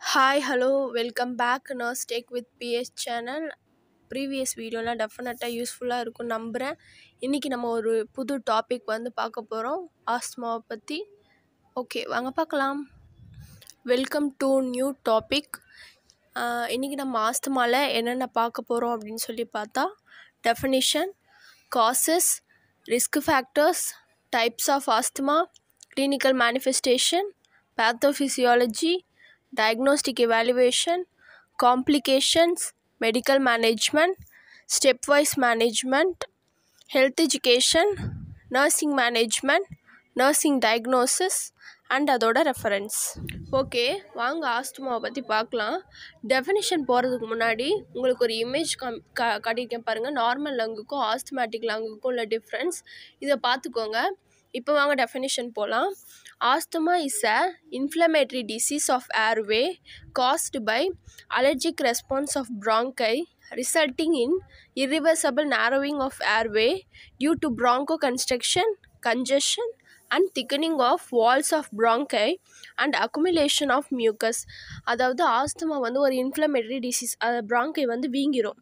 hi hello welcome back nurse take with PS channel previous வீடியோலாம் டெஃபினட்டாக யூஸ்ஃபுல்லாக இருக்கும் நம்புகிறேன் இன்றைக்கி நம்ம ஒரு புது டாபிக் வந்து பார்க்க போகிறோம் ஆஸ்துமாவை பற்றி ஓகே வாங்க பார்க்கலாம் வெல்கம் டு நியூ டாபிக் இன்றைக்கி நம்ம ஆஸ்துமாவில் என்னென்ன பார்க்க போகிறோம் அப்படின்னு சொல்லி பார்த்தா definition causes risk factors types of asthma clinical manifestation pathophysiology diagnostic evaluation complications medical management stepwise management health education nursing management nursing diagnosis and அதோட ரெஃபரன்ஸ் ஓகே வாங்க ஆஸ்துமாவை பற்றி பார்க்கலாம் டெஃபினிஷன் போகிறதுக்கு முன்னாடி உங்களுக்கு ஒரு இமேஜ் கம் கா காட்டியிருக்கேன் பாருங்கள் நார்மல் லங்குக்கும் ஆஸ்துமேட்டிக் லங்குக்கும் உள்ள டிஃப்ரென்ஸ் இதை பார்த்துக்கோங்க இப்போ வாங்க டெஃபினிஷன் போகலாம் asthma is a inflammatory disease of airway caused by allergic response of bronchi resulting in irreversible narrowing of airway due to bronchoconstriction, congestion and thickening of walls of bronchi and accumulation of mucus அதாவது asthma வந்து ஒரு inflammatory disease அது bronchi வந்து வீங்கிரும்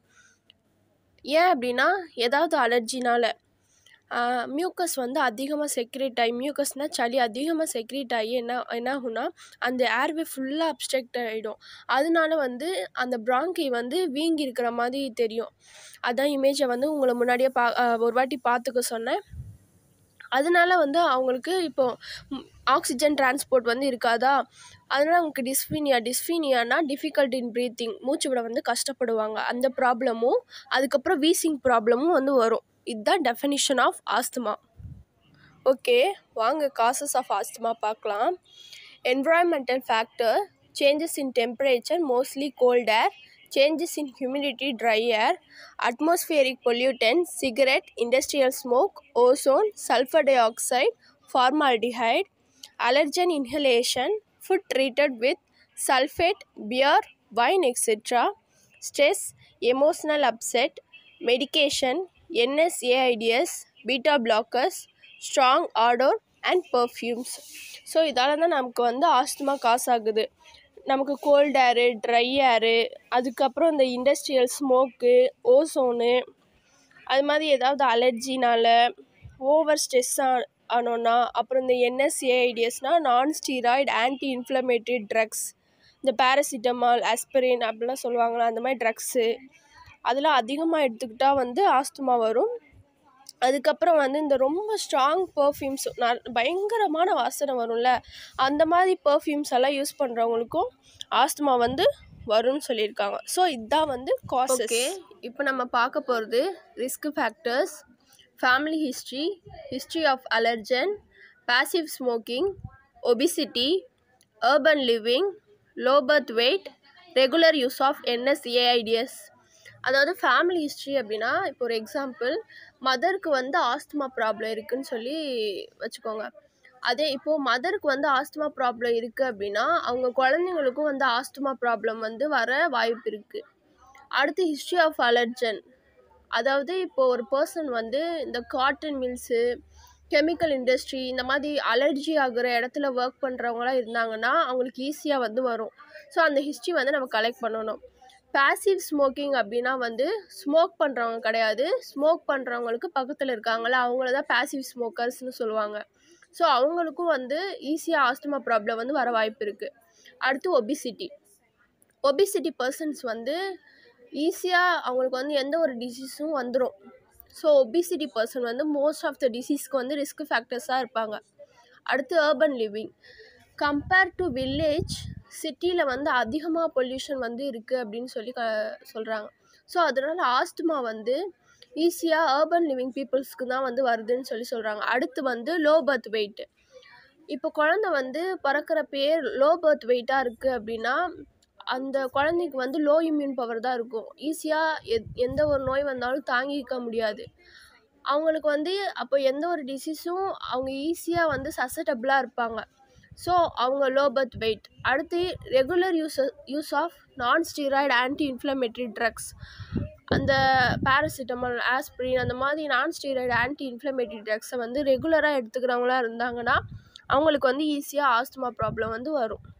ஏன் அப்படின்னா ஏதாவது அலர்ஜினால் mucus வந்து அதிகமாக செக்ரேட் ஆகி மியூக்கஸ்னால் சளி அதிகமாக செக்ரேட் ஆகி என்ன என்ன ஆகும்னா அந்த ஏர்வே ஃபுல்லாக அப்ஸ்ட்ரக்ட் ஆகிடும் அதனால வந்து அந்த ப்ராங்கி வந்து வீங்கி இருக்கிற மாதிரி தெரியும் அதான் இமேஜை வந்து உங்களை முன்னாடியே பா அஹ் ஒரு வாட்டி பார்த்துக்க சொன்னேன் அதனால வந்து அவங்களுக்கு இப்போ ஆக்சிஜன் டிரான்ஸ்போர்ட் வந்து இருக்காதா அதனால் அவங்களுக்கு டிஸ்ஃபீனியா டிஸ்ஃபீனியானா டிஃபிகல்ட் இன் ப்ரீத்திங் மூச்சு விட வந்து கஷ்டப்படுவாங்க அந்த ப்ராப்ளமும் அதுக்கப்புறம் வீசிங் ப்ராப்ளமும் வந்து வரும் இதுதான் டெஃபினிஷன் ஆஃப் ஆஸ்துமா ஓகே வாங்க காசஸ் ஆஃப் ஆஸ்துமா பார்க்கலாம் environmental factor changes in temperature mostly cold air changes in humidity dry air atmospheric pollutants cigarette industrial smoke ozone sulfur dioxide formaldehyde allergen inhalation food treated with sulfate beer wine etc stress emotional upset medication nsaids beta blockers strong odor and perfumes so இதால் தான் நமக்கு வந்து asthma காசு ஆகுது நமக்கு gold ஏரு try ஏரு அதுக்கப்புறம் இந்த industrial smoke ஓசோனு அது மாதிரி ஏதாவது அலர்ஜினால் ஓவர் ஸ்ட்ரெஸ் ஆனோன்னா அப்புறம் இந்த என்எஸ்ஏஐடிஎஸ்னால் non steroid anti inflammatory drugs இந்த பேராசிட்டமால் ஆஸ்பிரின் அப்படிலாம் சொல்லுவாங்களா அந்த மாதிரி ட்ரக்ஸு அதெல்லாம் அதிகமாக எடுத்துக்கிட்டால் வந்து ஆஸ்துமா வரும் அதுக்கப்புறம் வந்து இந்த ரொம்ப ஸ்ட்ராங் பர்ஃப்யூம்ஸ் பயங்கரமான வாசனை வரும்ல அந்த மாதிரி பர்ஃப்யூம்ஸ் எல்லாம் யூஸ் பண்ணுறவங்களுக்கும் ஆஸ்துமா வந்து வரும்னு சொல்லியிருக்காங்க ஸோ இதுதான் வந்து காசஸ் ஓகே இப்போ நம்ம பார்க்க போகிறது risk factors family history history of allergen passive smoking obesity urban living low birth weight regular use of NSAIDs அதாவது ஃபேமிலி ஹிஸ்ட்ரி அப்படின்னா இப்போ ஒரு எக்ஸாம்பிள் மதருக்கு வந்து ஆஸ்துமா ப்ராப்ளம் இருக்குன்னு சொல்லி வச்சுக்கோங்க அதே இப்போது மதருக்கு வந்து ஆஸ்துமா ப்ராப்ளம் இருக்குது அப்படின்னா அவங்க குழந்தைங்களுக்கும் வந்து ஆஸ்துமா ப்ராப்ளம் வந்து வர வாய்ப்பு இருக்குது அடுத்து ஹிஸ்ட்ரி ஆஃப் அலர்ஜன் அதாவது இப்போது ஒரு பர்சன் வந்து இந்த காட்டன் மில்ஸு கெமிக்கல் இண்டஸ்ட்ரி இந்த மாதிரி அலர்ஜி ஆகுற இடத்துல ஒர்க் பண்ணுறவங்களாம் இருந்தாங்கன்னா அவங்களுக்கு ஈஸியாக வந்து வரும் ஸோ அந்த ஹிஸ்ட்ரி வந்து நம்ம கலெக்ட் பண்ணணும் பேசிவ் ஸ்மோக்கிங் அப்படின்னா வந்து ஸ்மோக் பண்ணுறவங்க கிடையாது ஸ்மோக் பண்ணுறவங்களுக்கு பக்கத்தில் இருக்காங்கள அவங்கள தான் பேசிவ் ஸ்மோக்கர்ஸ்னு சொல்லுவாங்க ஸோ அவங்களுக்கும் வந்து ஈஸியாக ஆஸ்துமா ப்ராப்ளம் வந்து வர வாய்ப்பு இருக்குது அடுத்து ஒபிசிட்டி ஒபிசிட்டி பர்சன்ஸ் வந்து ஈஸியாக அவங்களுக்கு வந்து எந்த ஒரு டிசீஸும் வந்துடும் ஸோ ஒபிசிட்டி பர்சன் வந்து மோஸ்ட் ஆஃப் த டிசீஸ்க்கு வந்து ரிஸ்க் ஃபேக்டர்ஸாக இருப்பாங்க அடுத்து urban living compare to village சிட்டியில் வந்து அதிகமாக பொல்யூஷன் வந்து இருக்குது அப்படின்னு சொல்லி க சொல்கிறாங்க ஸோ அதனால் ஆஸ்துமா வந்து ஈஸியாக அர்பன் லிவிங் பீப்புள்ஸ்க்கு தான் வந்து வருதுன்னு சொல்லி சொல்கிறாங்க அடுத்து வந்து லோ பர்த் வெயிட்டு இப்போ குழந்த வந்து பிறக்கிற பேர் லோ பர்த் வெயிட்டாக இருக்குது அப்படின்னா அந்த குழந்தைக்கு வந்து லோ இம்யூன் பவர் தான் இருக்கும் ஈஸியாக எத் எந்த ஒரு நோய் வந்தாலும் தாங்கிக்க முடியாது அவங்களுக்கு வந்து அப்போ எந்த ஒரு டிசீஸும் அவங்க ஈஸியாக வந்து சசட்டபிளாக இருப்பாங்க ஸோ அவங்க லோ பர்த் வெயிட் அடுத்து regular use use of non steroid anti inflammatory drugs அந்த பேராசிட்டமால் ஆஸ்பிரின் அந்த மாதிரி நான் ஸ்டீராய்டு ஆன்டி இன்ஃப்ளமேட்டரி ட்ரக்ஸை வந்து ரெகுலராக எடுத்துக்கிறவங்களா இருந்தாங்கன்னா அவங்களுக்கு வந்து ஈஸியாக ஆஸ்துமா ப்ராப்ளம் வந்து வரும்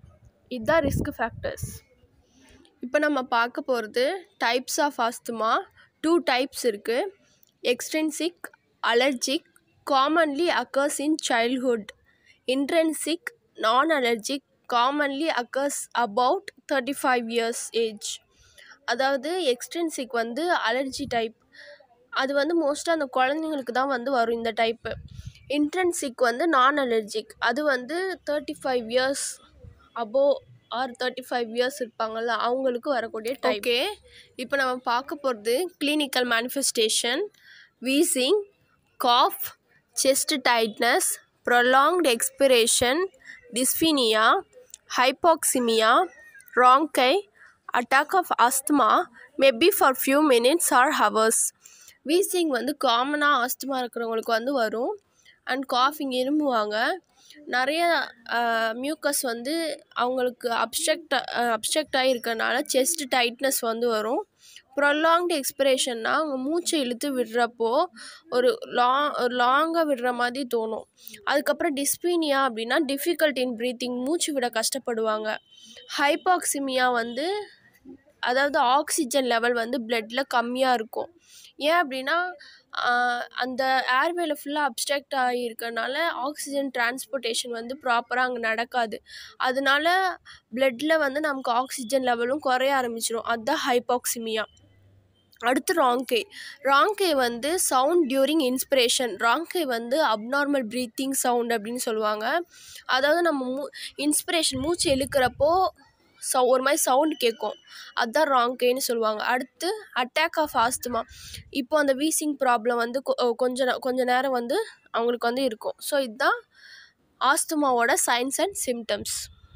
இதுதான் ரிஸ்க் ஃபேக்டர்ஸ் இப்போ நம்ம பார்க்க போகிறது types of asthma two types இருக்குது extrinsic allergic commonly occurs in childhood intrinsic non allergic commonly occurs about thirty five years age அதாவது எக்ஸ்டென்சிக் வந்து அலர்ஜி டைப் அது வந்து மோஸ்ட்டாக அந்த குழந்தைங்களுக்கு தான் வந்து வரும் இந்த டைப்பு இன்ட்ரென்சிக் வந்து நான் அலர்ஜிக் அது வந்து thirty five years above or thirty five years இருப்பாங்கள்ல அவங்களுக்கு வரக்கூடிய டைப் ஓகே இப்போ நம்ம பார்க்க போகிறது clinical manifestation wheezing cough chest tightness prolonged expiration dyspnoea hypoxaemia ராங்கை attack of asthma maybe for few minutes or hours wheezing வந்து காமனாக ஆஸ்துமா இருக்கிறவங்களுக்கு வந்து வரும் அண்ட் காஃபிங் இருமுவாங்க நிறைய மியூக்கஸ் வந்து அவங்களுக்கு அப்ஸ்ட்ரக்ட் அப்ஸ்ட்ரக்ட் ஆகிருக்கனால செஸ்ட் டைட்னஸ் வந்து வரும் ப்ரொலாங்டு எக்ஸ்பிரேஷன்னா அவங்க மூச்சை இழுத்து விடுறப்போ ஒரு லாங் ஒரு லாங்காக விடுற மாதிரி தோணும் அதுக்கப்புறம் டிஸ்பீனியா அப்படின்னா டிஃபிகல்ட் இன் ப்ரீத்திங் மூச்சு விட கஷ்டப்படுவாங்க ஹைபாக்சிமியா வந்து அதாவது ஆக்சிஜன் லெவல் வந்து பிளட்டில் கம்மியாக இருக்கும் ஏன் அப்படின்னா அந்த ஏர்வேல ஃபுல்லாக அப்ஸ்ட்ரக்ட் ஆகியிருக்கனால ஆக்சிஜன் டிரான்ஸ்போர்ட்டேஷன் வந்து ப்ராப்பராக அங்கே நடக்காது அதனால பிளட்டில் வந்து நமக்கு ஆக்சிஜன் லெவலும் குறைய ஆரம்பிச்சிடும் அதுதான் ஹைபாக்சிமியா அடுத்து ராங்கே ராங்கே வந்து சவுண்ட் டியூரிங் இன்ஸ்பிரேஷன் ராங்கே வந்து அப்நார்மல் ப்ரீத்திங் சவுண்ட் அப்படின்னு சொல்லுவாங்க அதாவது நம்ம மூ இன்ஸ்பிரேஷன் மூச்சு இழுக்கிறப்போ சவு ஒரு மாதிரி சவுண்ட் கேட்கும் அதுதான் ராங்கேன்னு சொல்லுவாங்க அடுத்து அட்டாக் ஆஃப் ஆஸ்துமா இப்போ அந்த வீசிங் ப்ராப்ளம் வந்து கொஞ்சம் கொஞ்ச நேரம் வந்து அவங்களுக்கு வந்து இருக்கும் ஸோ இதுதான் ஆஸ்துமாவோட சைன்ஸ் அண்ட் சிம்டம்ஸ்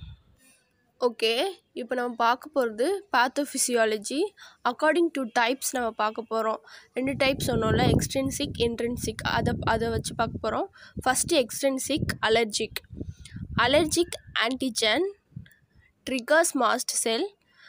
ஓகே இப்போ நம்ம பார்க்க போகிறது பேத்தோஃபிசியாலஜி அக்கார்டிங் டு டைப்ஸ் நம்ம பார்க்க போகிறோம் ரெண்டு டைப் சொன்னோம்ல எக்ஸ்டென்சிக் இன்ட்ரென்சிக் அதை அதை வச்சு பார்க்க போகிறோம் first extrinsic allergic allergic antigen triggers mast cell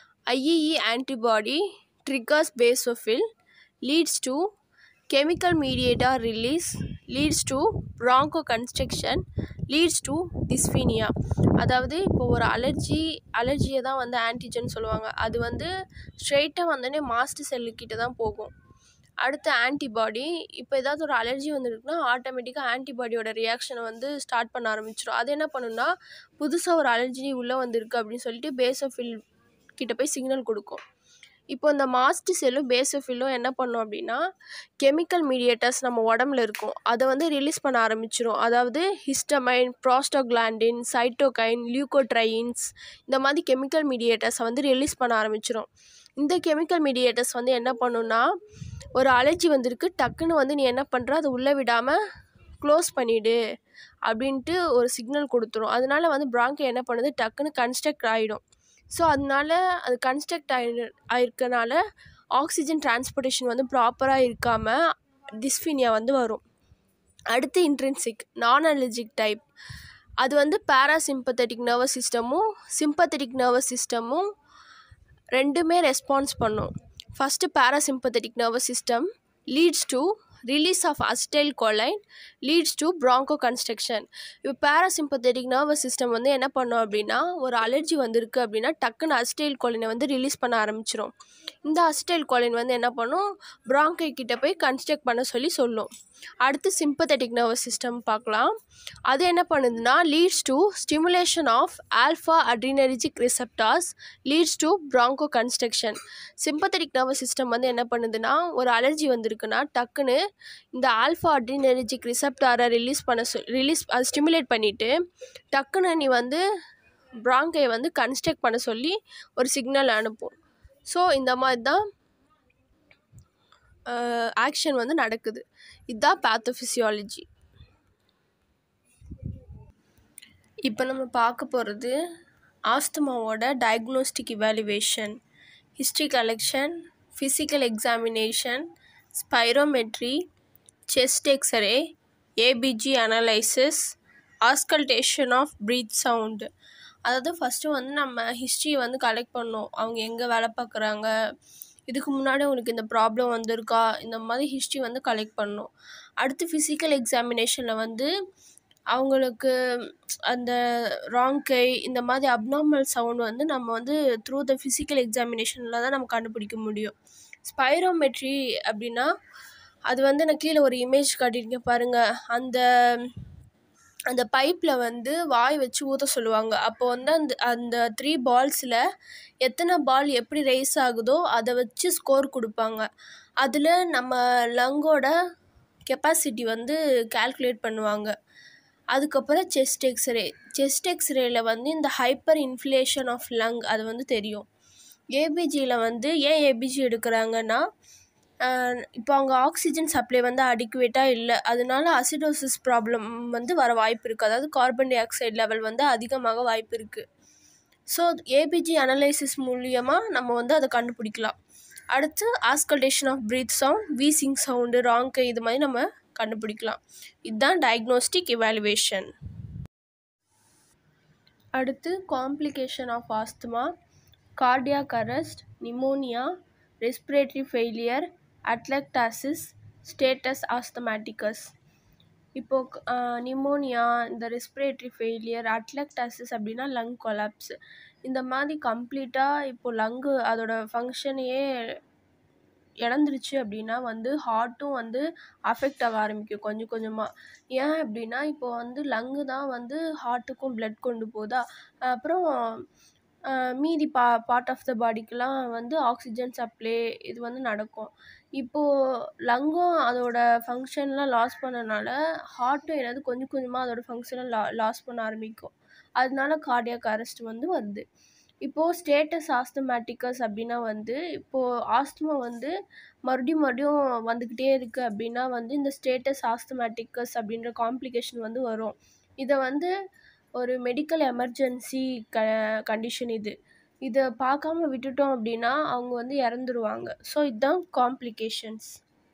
IEE antibody triggers basophil leads to chemical mediator release leads to bronchoconstriction leads to dyspnea அதாவது இப்போ ஒரு அலர்ஜி அலர்ஜியை தான் வந்து ஆன்டிஜன் சொல்லுவாங்க அது வந்து ஸ்ட்ரெயிட்டாக வந்தோடனே மாஸ்ட் செல்லுக்கிட்ட தான் போகும் அடுத்து ஆன்டிபாடி இப்போ ஏதாவது ஒரு அலர்ஜி வந்துருக்குன்னா ஆட்டோமேட்டிக்காக ஆன்டிபாடியோட ரியாக்ஷனை வந்து ஸ்டார்ட் பண்ண ஆரம்பிச்சிடும் அது என்ன பண்ணுன்னா புதுசாக ஒரு அலர்ஜி உள்ளே வந்திருக்கு அப்படின்னு சொல்லிட்டு பேசோஃபில் கிட்ட போய் சிக்னல் கொடுக்கும் இப்போ இந்த மாஸ்ட் செல்லும் பேசோஃபில்லும் என்ன பண்ணும் அப்படின்னா கெமிக்கல் மீடியேட்டர்ஸ் நம்ம உடம்புல இருக்கும் அதை வந்து ரிலீஸ் பண்ண ஆரம்பிச்சிடும் அதாவது ஹிஸ்டமைன் ப்ராஸ்டோகிளாண்டின் சைட்டோகைன் லியூகோட்ரைன்ஸ் இந்த மாதிரி கெமிக்கல் மீடியேட்டர்ஸை வந்து ரிலீஸ் பண்ண ஆரம்பிச்சிடும் இந்த கெமிக்கல் மீடியேட்டர்ஸ் வந்து என்ன பண்ணுன்னா ஒரு அலர்ஜி வந்திருக்கு டக்குன்னு வந்து நீ என்ன பண்ணுற அதை உள்ளே விடாமல் க்ளோஸ் பண்ணிவிடு அப்படின்ட்டு ஒரு சிக்னல் கொடுத்துரும் அதனால வந்து ப்ராங்கை என்ன பண்ணுது டக்குன்னு கன்ஸ்ட்ரக்ட் ஆகிடும் ஸோ அதனால அது கன்ஸ்ட்ரக்ட் ஆகி ஆயிருக்கனால ஆக்சிஜன் டிரான்ஸ்போர்ட்டேஷன் வந்து ப்ராப்பராக இருக்காமல் டிஸ்ஃபினியா வந்து வரும் அடுத்து இன்ட்ரென்சிக் நான் அலர்ஜிக் டைப் அது வந்து பேராசிம்பத்தட்டிக் நர்வஸ் சிஸ்டமும் சிம்பத்தட்டிக் நர்வஸ் சிஸ்டமும் ரெண்டுமே ரெஸ்பான்ஸ் பண்ணும் first parasympathetic nervous system leads to release of acetylcholine leads to bronchoconstriction இப்போ பேராசிம்பத்தட்டிக் நர்வஸ் சிஸ்டம் வந்து என்ன பண்ணும் அப்படின்னா ஒரு அலர்ஜி வந்திருக்கு அப்படின்னா டக்குன்னு அஸ்டைல் கொலைனை வந்து ரிலீஸ் பண்ண ஆரம்பிச்சிடும் இந்த அஸ்டைல் கொலைன் வந்து என்ன பண்ணும் ப்ராங்கை கிட்ட போய் கன்ஸ்ட்ரக்ட் பண்ண சொல்லி சொல்லும் அடுத்து சிம்பத்தட்டிக் நர்வஸ் சிஸ்டம் பார்க்கலாம் அது என்ன பண்ணுதுன்னா leads to stimulation of alpha adrenergic receptors leads to bronchoconstriction sympathetic nervous system வந்து என்ன பண்ணுதுன்னா ஒரு அலர்ஜி வந்திருக்குன்னா டக்குன்னு இந்த ஆல்ஃபா அட்ரினரிஜிக் ரிசெப்டாரை ரிலீஸ் பண்ண சொல் ரிலீஸ் அது ஸ்டிமுலேட் பண்ணிவிட்டு டக்குன்னு நீ வந்து ப்ராங்கை வந்து கன்ஸ்ட்ரக்ட் பண்ண சொல்லி ஒரு சிக்னல் அனுப்பும் ஸோ இந்த மாதிரி தான் ஆக்ஷன் வந்து நடக்குது இதுதான் பேத்தோஃபிசியாலஜி இப்போ நம்ம பார்க்க போகிறது ஆஸ்துமாவோட diagnostic evaluation history collection physical examination spirometry chest X ray ABG analysis auscultation of breath sound அதாவது ஃபஸ்ட்டு வந்து நம்ம ஹிஸ்ட்ரியை வந்து கலெக்ட் பண்ணோம் அவங்க எங்கே வேலை பார்க்குறாங்க இதுக்கு முன்னாடி அவங்களுக்கு இந்த ப்ராப்ளம் வந்திருக்கா இந்த மாதிரி ஹிஸ்ட்ரி வந்து கலெக்ட் பண்ணோம் அடுத்து ஃபிசிக்கல் எக்ஸாமினேஷனில் வந்து அவங்களுக்கு அந்த ராங் கை இந்த மாதிரி அப்நார்மல் சவுண்ட் வந்து நம்ம வந்து த்ரூ த ஃபிசிக்கல் எக்ஸாமினேஷனில் தான் நம்ம கண்டுபிடிக்க முடியும் ஸ்பைரோமெட்ரி அப்படின்னா அது வந்து நான் கீழே ஒரு இமேஜ் காட்டியிருக்கேன் பாருங்கள் அந்த அந்த பைப்பில் வந்து வாய் வச்சு ஊற்ற சொல்லுவாங்க அப்போ வந்து அந்த அந்த த்ரீ பால்ஸில் எத்தனை பால் எப்படி ரைஸ் ஆகுதோ அதை வச்சு ஸ்கோர் கொடுப்பாங்க அதில் நம்ம லங்கோட கெப்பாசிட்டி வந்து கால்குலேட் பண்ணுவாங்க அதுக்கப்புறம் செஸ்ட் எக்ஸ்ரே செஸ்ட் எக்ஸ்ரேயில் வந்து இந்த ஹைப்பர் இன்ஃப்ளேஷன் ஆஃப் லங் அது வந்து தெரியும் ஏபிஜியில் வந்து ஏன் ஏபிஜி எடுக்கிறாங்கன்னா இப்போ அவங்க ஆக்சிஜன் சப்ளை வந்து அடிக்குவேட்டாக இல்லை அதனால அசிடோசிஸ் ப்ராப்ளம் வந்து வர வாய்ப்பு இருக்குது அதாவது கார்பன் டை ஆக்சைடு லெவல் வந்து அதிகமாக வாய்ப்பு இருக்குது ஸோ ஏபிஜி அனலைசிஸ் மூலியமாக நம்ம வந்து அதை கண்டுபிடிக்கலாம் அடுத்து auscultation of breath sound wheezing sound ராங்கு இது மாதிரி நம்ம கண்டுபிடிக்கலாம் இதுதான் டயக்னோஸ்டிக் இவாலுவேஷன் அடுத்து complication of asthma cardiac arrest pneumonia respiratory failure atelectasis status asthmaticus இப்போது நிமோனியா இந்த ரெஸ்பிரேட்டரி ஃபெயிலியர் அட்லக்டாசிஸ் அப்படின்னா லங் கொலாப்ஸ் இந்த மாதிரி கம்ப்ளீட்டாக இப்போது லங்கு அதோட ஃபங்க்ஷனையே இழந்துருச்சு அப்படின்னா வந்து ஹார்ட்டும் வந்து அஃபெக்ட் ஆக ஆரம்பிக்கும் கொஞ்சம் கொஞ்சமாக ஏன் அப்படின்னா இப்போ வந்து லங்கு தான் வந்து ஹார்ட்டுக்கும் பிளட் கொண்டு போதா அப்புறம் மீதி பா பார்ட் ஆஃப் த பாடிக்கெலாம் வந்து ஆக்சிஜன் சப்ளை இது வந்து நடக்கும் இப்போது லங்கும் அதோட ஃபங்க்ஷன்லாம் லாஸ் பண்ணனால ஹார்ட்டும் என்னது கொஞ்சம் கொஞ்சமாக அதோட ஃபங்க்ஷனை லா லாஸ் பண்ண ஆரம்பிக்கும் அதனால கார்டியாக் அரெஸ்ட் வந்து வருது இப்போது ஸ்டேட்டஸ் ஆஸ்தமேட்டிக்கஸ் அப்படின்னா வந்து இப்போது ஆஸ்துமா வந்து மறுபடியும் மறுபடியும் வந்துக்கிட்டே இருக்குது அப்படின்னா வந்து இந்த ஸ்டேட்டஸ் ஆஸ்தமேட்டிக்கஸ் அப்படின்ற காம்ப்ளிகேஷன் வந்து வரும் இதை வந்து ஒரு மெடிக்கல் எமர்ஜென்சி க கண்டிஷன் இது இதை பார்க்காம விட்டுட்டோம் அப்படின்னா அவங்க வந்து இறந்துருவாங்க ஸோ இதுதான் complications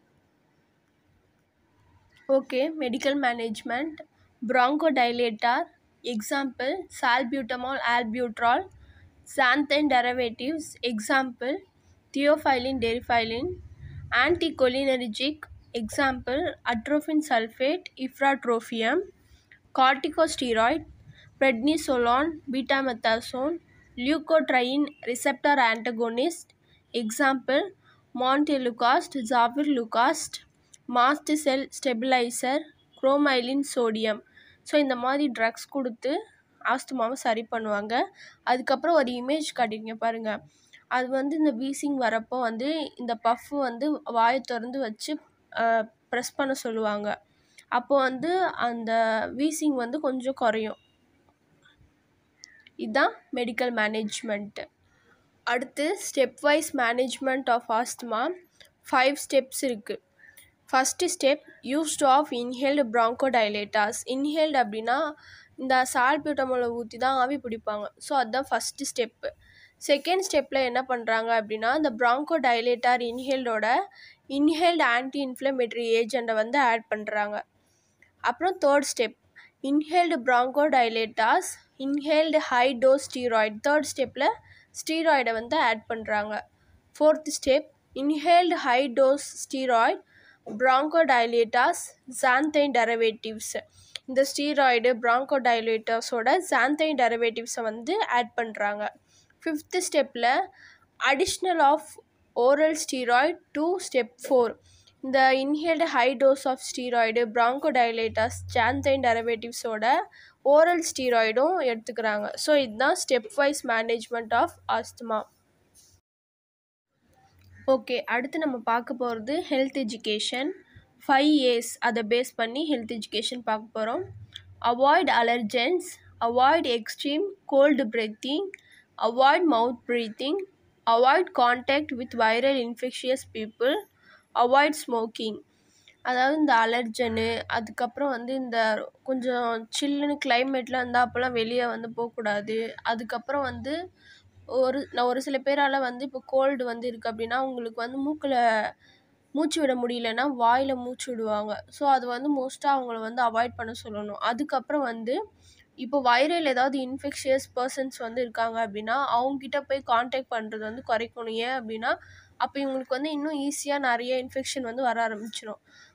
okay medical management bronchodilator example salbutamol albuterol xanthine derivatives example theophylline derifylline anticholinergic example atropine sulfate ifratropium corticosteroid prednisolone betamethasone leukotriene receptor antagonist example montelukast zafirlukast mast cell stabilizer cromolyn sodium so இந்த மாதிரி drugs கொடுத்து ஆஸ்துமாவை சரி பண்ணுவாங்க அதுக்கப்புறம் ஒரு image காட்டிங்க பாருங்கள் அது வந்து இந்த வீசிங் வரப்போ வந்து இந்த பஃப் வந்து வாயை திறந்து வச்சு ப்ரெஸ் பண்ண சொல்லுவாங்க அப்போ வந்து அந்த வீசிங் வந்து கொஞ்சம் குறையும் இதுதான் மெடிக்கல் மேனேஜ்மெண்ட்டு அடுத்து step wise management of asthma five steps இருக்குது first step used of inhaled bronchodilators inhaled அப்படின்னா இந்த சால்பியூட்டமோலை ஊற்றி தான் ஆவி பிடிப்பாங்க ஸோ அதுதான் ஃபஸ்ட்டு ஸ்டெப்பு செகண்ட் ஸ்டெப்பில் என்ன பண்ணுறாங்க அப்படின்னா இந்த ப்ராங்கோ டைலேட்டார் இன்ஹேல்டோட இன்ஹேல்டு ஆன்டி இன்ஃப்ளமேட்டரி ஏஜெண்ட்டை வந்து ஆட் பண்ணுறாங்க அப்புறம் third step inhaled bronchodilators inhaled high dose steroid third ஸ்டெப்பில் ஸ்டீராய்டை வந்து ஆட் பண்ணுறாங்க fourth step inhaled high dose steroid bronchodilators xanthine derivatives இந்த ஸ்டீராய்டு ப்ராங்கோடைலேட்டர்ஸோட சாந்தைன் டெரவேட்டிவ்ஸை வந்து ஆட் பண்ணுறாங்க ஃபிஃப்த்து ஸ்டெப்பில் additional of oral steroid to step four இந்த inhaled high dose of steroid bronchodilators xanthine டெரவேட்டிவ்ஸோட ஓரல் ஸ்டீராய்டும் எடுத்துக்கிறாங்க ஸோ இதுதான் step wise management of asthma okay அடுத்து நம்ம பார்க்க போகிறது ஹெல்த் எஜுகேஷன் ஃபைவ் இயர்ஸ் அதை பேஸ் பண்ணி ஹெல்த் எஜுகேஷன் பார்க்க போகிறோம் avoid allergens avoid extreme cold breathing avoid mouth breathing avoid contact with viral infectious people avoid smoking அதாவது இந்த அலர்ஜனு அதுக்கப்புறம் வந்து இந்த கொஞ்சம் சில்லுன்னு கிளைமேட்லாம் இருந்தால் அப்போல்லாம் வெளியே வந்து போகக்கூடாது அதுக்கப்புறம் வந்து ஒரு நான் ஒரு சில பேரால் வந்து இப்போ கோல்டு வந்து இருக்குது அப்படின்னா அவங்களுக்கு வந்து மூக்கில் மூச்சு விட முடியலன்னா வாயில் மூச்சு விடுவாங்க ஸோ அது வந்து மோஸ்ட்டாக அவங்கள வந்து அவாய்ட் பண்ண சொல்லணும் அதுக்கப்புறம் வந்து இப்போ வைரல் ஏதாவது இன்ஃபெக்ஷியஸ் பர்சன்ஸ் வந்து இருக்காங்க அப்படின்னா அவங்ககிட்ட போய் காண்டாக்ட் பண்ணுறது வந்து குறைக்கணும் ஏன் அப்படின்னா அப்போ இவங்களுக்கு வந்து இன்னும் ஈஸியாக நிறைய இன்ஃபெக்ஷன் வந்து வர ஆரம்பிச்சிடும்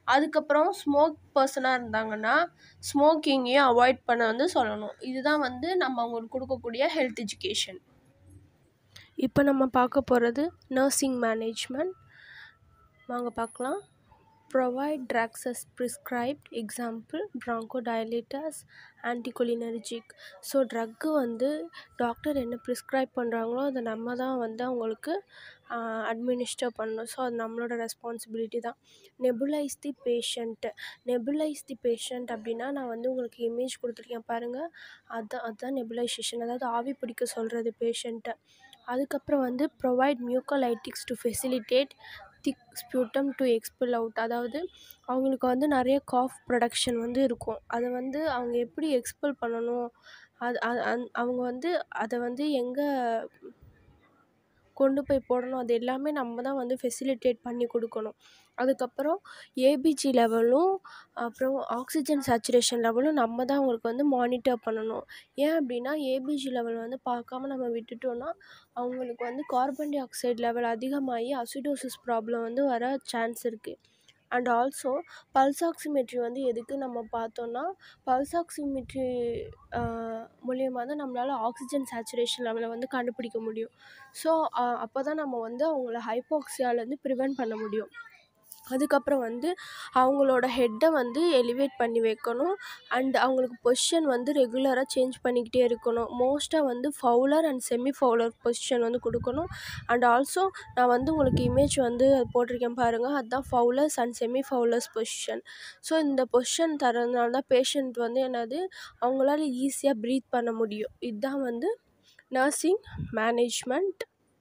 அதுக்கப்புறம் ஸ்மோக் பர்சனாக இருந்தாங்கன்னா ஸ்மோக்கிங்கையும் அவாய்ட் பண்ண வந்து சொல்லணும் இதுதான் வந்து நம்ம அவங்களுக்கு கொடுக்கக்கூடிய ஹெல்த் எஜுகேஷன் இப்போ நம்ம பார்க்க போகிறது நர்சிங் மேனேஜ்மெண்ட் வாங்க பார்க்கலாம் provide drugs as prescribed example bronchodilators anticholinergic so drug வந்து டாக்டர் என்ன ப்ரிஸ்கிரைப் பண்ணுறாங்களோ அதை நம்ம தான் வந்து அவங்களுக்கு அட்மினிஸ்டர் பண்ணணும் ஸோ அது நம்மளோட ரெஸ்பான்சிபிலிட்டி தான் நெபுலைஸ் தி பேஷண்ட்டு நெபுலைஸ் தி பேஷண்ட் அப்படின்னா நான் வந்து உங்களுக்கு இமேஜ் கொடுத்துருக்கேன் பாருங்கள் அதுதான் அதுதான் நெபுலைசேஷன் அதாவது ஆவி பிடிக்க சொல்கிறது பேஷண்ட்டை அதுக்கப்புறம் வந்து provide mucolytics to facilitate thick sputum to expel out அதாவது அவங்களுக்கு வந்து நிறைய காஃப் ப்ரொடக்ஷன் வந்து இருக்கும் அதை வந்து அவங்க எப்படி எக்ஸ்பெல் பண்ணணும் அது அந் அவங்க வந்து அதை வந்து எங்கே கொண்டு போய் போடணும் அது எல்லாமே நம்ம தான் வந்து ஃபெசிலிட்டேட் பண்ணி கொடுக்கணும் அதுக்கப்புறம் ஏபிஜி லெவலும் அப்புறம் ஆக்சிஜன் சேச்சுரேஷன் லெவலும் நம்ம தான் அவங்களுக்கு வந்து மானிட்டர் பண்ணணும் ஏன் அப்படின்னா ஏபிஜி லெவல் வந்து பார்க்காம நம்ம விட்டுட்டோன்னா அவங்களுக்கு வந்து கார்பன் டை ஆக்சைடு லெவல் அதிகமாகி அசிடோசிஸ் ப்ராப்ளம் வந்து வர சான்ஸ் இருக்குது அண்ட் ஆல்சோ பல்ஸ் ஆக்சிமெட்ரி வந்து எதுக்கு நம்ம பார்த்தோன்னா பல்ஸ் ஆக்சிமெட்ரி மூலியமாக தான் நம்மளால் ஆக்சிஜன் சேச்சுரேஷன் லெவலை வந்து கண்டுபிடிக்க முடியும் ஸோ அப்போ தான் நம்ம வந்து அவங்கள ஹைப்பாக்சியாலேருந்து ப்ரிவெண்ட் பண்ண முடியும் அதுக்கப்புறம் வந்து அவங்களோட ஹெட்டை வந்து எலிவேட் பண்ணி வைக்கணும் அண்ட் அவங்களுக்கு பொசிஷன் வந்து ரெகுலராக சேஞ்ச் பண்ணிக்கிட்டே இருக்கணும் மோஸ்ட்டாக வந்து Fowler and semi Fowler position வந்து கொடுக்கணும் அண்ட் ஆல்சோ நான் வந்து உங்களுக்கு இமேஜ் வந்து போட்டிருக்கேன் பாருங்கள் அதுதான் Fowler's and semi Fowler's position so இந்த பொசிஷன் தரதுனால தான் பேஷண்ட் வந்து என்னது அவங்களால ஈஸியாக ப்ரீத் பண்ண முடியும் இதுதான் வந்து நர்சிங் மேனேஜ்மெண்ட்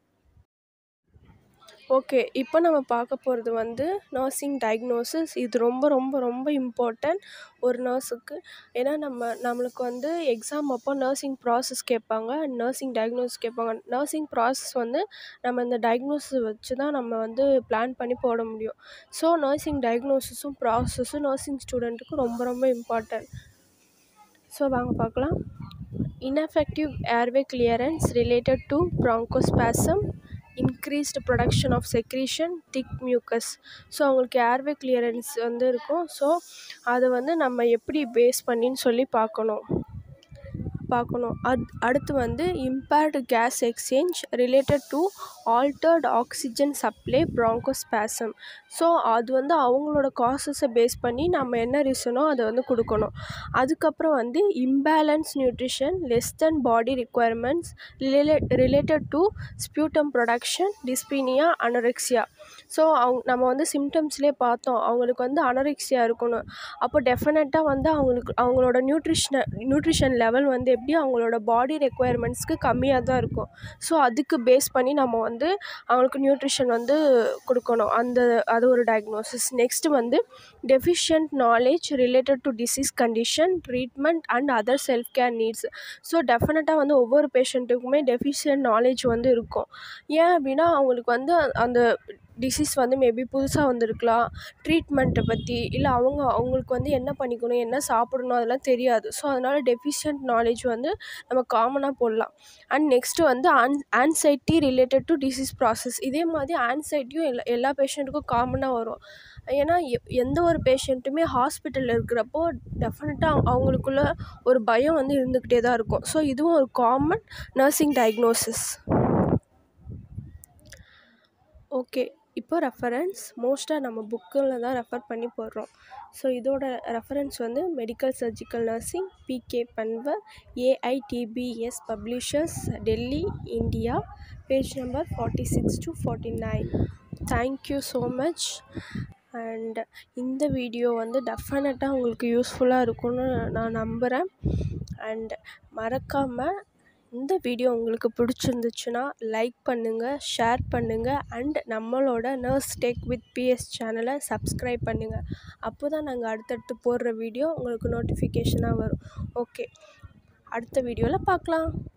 ஓகே இப்போ நம்ம பார்க்க போகிறது வந்து நர்சிங் டயக்னோசிஸ் இது ரொம்ப ரொம்ப ரொம்ப இம்பார்ட்டன்ட் ஒரு நர்ஸுக்கு ஏன்னா நம்ம நம்மளுக்கு வந்து எக்ஸாம் அப்போ நர்சிங் ப்ராசஸ் கேட்பாங்க அண்ட் நர்சிங் டயக்னோசிஸ் கேட்பாங்க நர்சிங் ப்ராசஸ் வந்து நம்ம இந்த டயக்னோசிஸ் வச்சு தான் நம்ம வந்து பிளான் பண்ணி போட முடியும் ஸோ நர்சிங் டயக்னோசிஸும் ப்ராசஸும் நர்சிங் ஸ்டூடெண்ட்டுக்கு ரொம்ப ரொம்ப இம்பார்ட்டன்ட் ஸோ வாங்க பார்க்கலாம் ineffective airway clearance related to bronchospasm increased production of secretion thick mucus so அவங்களுக்கு ஏர்வே கிளியரன்ஸ் வந்து இருக்கும் ஸோ அதை வந்து நம்ம எப்படி பேஸ் பண்ணின்னு சொல்லி பார்க்கணும் பார்க்கணும் அத் அடுத்து வந்து impaired gas exchange related to altered oxygen supply bronchospasm so அது வந்து அவங்களோட காசஸை பேஸ் பண்ணி நம்ம என்ன ரீசனோ அதை வந்து கொடுக்கணும் அதுக்கப்புறம் வந்து imbalance nutrition less then body requirements related to sputum production dyspnea anorexia so அவங்க நம்ம வந்து சிம்டம்ஸ்லேயே பார்த்தோம் அவங்களுக்கு வந்து அனரெக்சியா இருக்கணும் அப்போ டெஃபினட்டாக வந்து அவங்களுக்கு அவங்களோட நியூட்ரிஷனை நியூட்ரிஷன் லெவல் வந்து எப்படி அவங்களோட பாடி ரெக்குவயர்மெண்ட்ஸ்க்கு கம்மியாக தான் இருக்கும் ஸோ அதுக்கு பேஸ் பண்ணி நம்ம வந்து அவங்களுக்கு நியூட்ரிஷன் வந்து கொடுக்கணும் அந்த அது ஒரு டயக்னோசிஸ் நெக்ஸ்ட்டு வந்து deficient knowledge related to disease condition treatment and other self care needs so டெஃபினட்டாக வந்து ஒவ்வொரு பேஷண்ட்டுக்குமே டெஃபிஷியன்ட் நாலேஜ் வந்து இருக்கும் ஏன் அப்படின்னா அவங்களுக்கு வந்து அந்த டிசீஸ் வந்து மேபி புதுசாக வந்திருக்கலாம் ட்ரீட்மெண்ட்டை பற்றி இல்லை அவங்க அவங்களுக்கு வந்து என்ன பண்ணிக்கணும் என்ன சாப்பிடணும் அதெல்லாம் தெரியாது ஸோ அதனால் டெஃபிஷியன்ட் நாலேஜ் வந்து நம்ம காமனாக போடலாம் அண்ட் நெக்ஸ்ட்டு வந்து an anxiety related to disease process இதே மாதிரி ஆன்சைட்டியும் எல்லா எல்லா பேஷண்ட்டுக்கும் காமனாக வரும் ஏன்னா எ எந்த ஒரு பேஷண்ட்டுமே ஹாஸ்பிட்டலில் இருக்கிறப்போ டெஃபினட்டாக அவங்களுக்குள்ள ஒரு பயம் வந்து இருந்துக்கிட்டே தான் இருக்கும் ஸோ இதுவும் ஒரு காமன் நர்சிங் டயக்னோசிஸ் ஓகே இப்போ ரெஃபரன்ஸ் மோஸ்ட்டாக நம்ம புக்கில் தான் ரெஃபர் பண்ணி போடுறோம் ஸோ இதோட ரெஃபரன்ஸ் வந்து medical surgical nursing BK Panwar AITBS publishers Delhi India page number forty six to forty nine thank you so much and இந்த வீடியோ வந்து டெஃபினட்டாக உங்களுக்கு யூஸ்ஃபுல்லாக இருக்கும்னு நான் நம்புகிறேன் அண்ட் மறக்காமல் இந்த வீடியோ உங்களுக்கு பிடிச்சிருந்துச்சுன்னா லைக் பண்ணுங்கள் ஷேர் பண்ணுங்கள் அண்ட் நம்மளோட நர்ஸ் டெக் வித் பிஎஸ் சேனலை சப்ஸ்கிரைப் பண்ணுங்கள் அப்போ தான் நாங்கள் அடுத்தடுத்து போடுற வீடியோ உங்களுக்கு நோட்டிஃபிகேஷனாக வரும் ஓகே அடுத்த வீடியோவில் பார்க்கலாம்